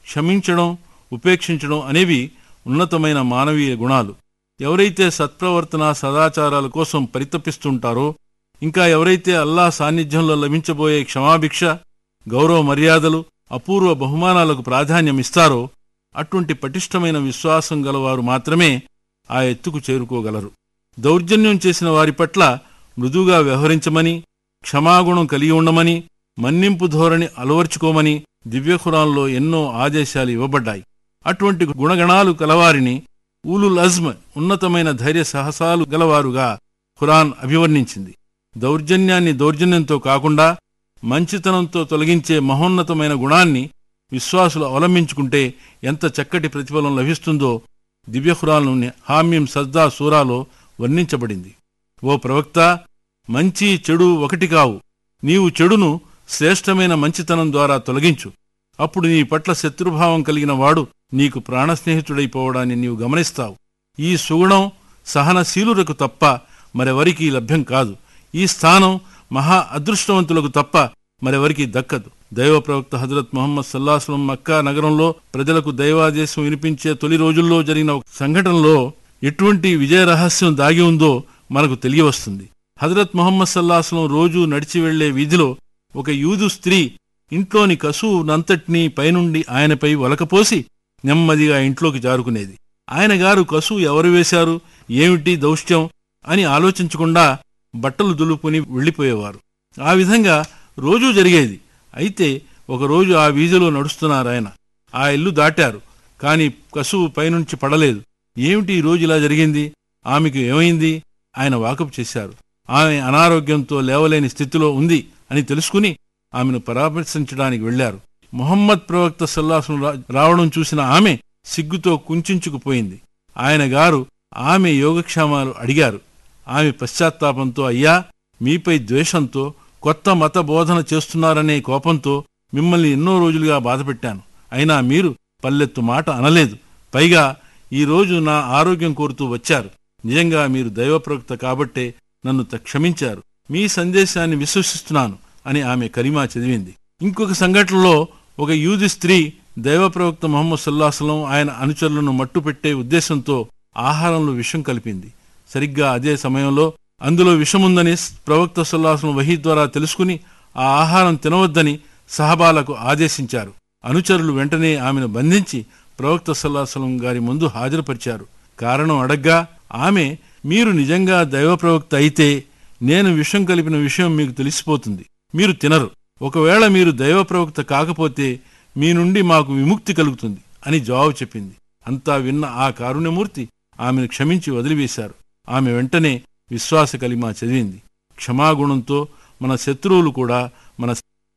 క్షమించడం ఉపేక్షించడం అనేవి ఉన్నతమైన మానవీయ గుణాలు ఎవరైతే సత్ప్రవర్తన సదాచారాల కోసం పరితపిస్తుంటారో ఇంకా ఎవరైతే అల్లా సాన్నిధ్యంలో లభించబోయే క్షమాభిక్ష గౌరవ మర్యాదలు అపూర్వ బహుమానాలకు ప్రాధాన్యమిస్తారో అటువంటి పటిష్టమైన విశ్వాసం గలవారు మాత్రమే ఆ ఎత్తుకు చేరుకోగలరు దౌర్జన్యం చేసిన వారి పట్ల మృదుగా వ్యవహరించమని క్షమాగుణం కలిగి ఉండమని మన్నింపు ధోరణి అలవర్చుకోమని దివ్యఖురాన్లో ఎన్నో ఆదేశాలు ఇవ్వబడ్డాయి అటువంటి గుణగణాలు కలవారిని ఊలుల్ అజ్మ్ ఉన్నతమైన ధైర్య సాహసాలు గలవారుగా ఖురాన్ అభివర్ణించింది దౌర్జన్యాన్ని దౌర్జన్యంతో కాకుండా మంచితనంతో తొలగించే మహోన్నతమైన గుణాన్ని విశ్వాసులు అవలంబించుకుంటే ఎంత చక్కటి ప్రతిఫలం లభిస్తుందో దివ్యఖురాన్లోని హామ్యం సజ్దా సూరాలో వర్ణించబడింది ఓ ప్రవక్త మంచి చెడు ఒకటి కావు నీవు చెడును శ్రేష్టమైన మంచితనం ద్వారా తొలగించు అప్పుడు నీ పట్ల శత్రుభావం కలిగిన వాడు నీకు ప్రాణస్నేహితుడైపోవడాన్ని నీవు గమనిస్తావు ఈ సుగుణం సహనశీలులకు తప్ప మరెవరికీ లభ్యం కాదు ఈ స్థానం మహా అదృష్టవంతులకు తప్ప మరెవరికీ దక్కదు దైవ ప్రవక్త హజరత్ ముహమ్మద్ సల్లాహం మక్కా నగరంలో ప్రజలకు దైవాదేశం వినిపించే తొలి రోజుల్లో జరిగిన ఒక సంఘటనలో ఎటువంటి విజయ రహస్యం దాగి ఉందో మనకు తెలియవస్తుంది హజరత్ ముహమ్మద్ సల్లాహం రోజూ నడిచి వెళ్లే వీధిలో ఒక యూదు స్త్రీ ఇంట్లోని కసువునంతటినీ పైనుండి ఆయనపై వలకపోసి నెమ్మదిగా ఇంట్లోకి జారుకునేది ఆయన గారు కసువు ఎవరు వేశారు ఏమిటి దౌష్ట్యం అని ఆలోచించకుండా బట్టలు దులుపుని వెళ్ళిపోయేవారు ఆ విధంగా రోజూ జరిగేది అయితే ఒకరోజు ఆ వీధిలో నడుస్తున్నారాయన ఆ ఇల్లు దాటారు కాని కసువు పైనుంచి పడలేదు ఏమిటి ఈ రోజు ఇలా జరిగింది ఆమెకు ఏమైంది ఆయన వాకపు చేశారు ఆమె అనారోగ్యంతో లేవలేని స్థితిలో ఉంది అని తెలుసుకుని ఆమెను పరామర్శించడానికి వెళ్లారు మొహమ్మద్ ప్రవక్త సల్లాసం రావడం చూసిన ఆమె సిగ్గుతో కుంచుకుపోయింది ఆయన గారు ఆమె యోగక్షేమాలు అడిగారు ఆమె పశ్చాత్తాపంతో అయ్యా మీపై ద్వేషంతో కొత్త మత బోధన చేస్తున్నారనే కోపంతో మిమ్మల్ని ఎన్నో రోజులుగా బాధపెట్టాను అయినా మీరు పల్లెత్తు మాట అనలేదు పైగా ఈ రోజు నా ఆరోగ్యం కోరుతూ వచ్చారు నిజంగా మీరు దైవప్రవక్త కాబట్టే నన్ను త- క్షమించారు మీ సందేశాన్ని విశ్వసిస్తున్నాను అని ఆమె కరిమా చదివింది ఇంకొక సంఘటనలో ఒక యూది స్త్రీ దైవప్రవక్త మొహమ్మద్ సల్లాహలం ఆయన అనుచరులను మట్టుపెట్టే ఉద్దేశంతో ఆహారంలో విషం కలిపింది సరిగ్గా అదే సమయంలో అందులో విషముందని ప్రవక్త సల్లాహం వహీ ద్వారా తెలుసుకుని ఆ ఆహారం తినవద్దని సహబాలకు ఆదేశించారు అనుచరులు వెంటనే ఆమెను బంధించి ప్రవక్త సల్లాహం గారి ముందు హాజరుపరిచారు కారణం అడగ్గా ఆమె మీరు నిజంగా దైవ ప్రవక్త అయితే నేను విషం కలిపిన విషయం మీకు తెలిసిపోతుంది మీరు తినరు ఒకవేళ మీరు దైవ ప్రవక్త కాకపోతే మీ నుండి మాకు విముక్తి కలుగుతుంది అని జవాబు చెప్పింది అంతా విన్న ఆ కారుణ్యమూర్తి ఆమెను క్షమించి వదిలివేశారు ఆమె వెంటనే విశ్వాస కలిమా చదివింది క్షమాగుణంతో మన శత్రువులు కూడా మన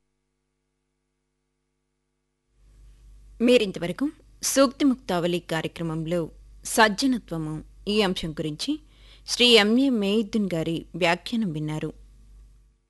మీరింతవరకు సూక్తి ముక్తావళి కార్యక్రమంలో సజ్జనత్వము ఈ అంశం గురించి శ్రీ ఎంఏ మేయుద్దీన్ గారి వ్యాఖ్యానం విన్నారు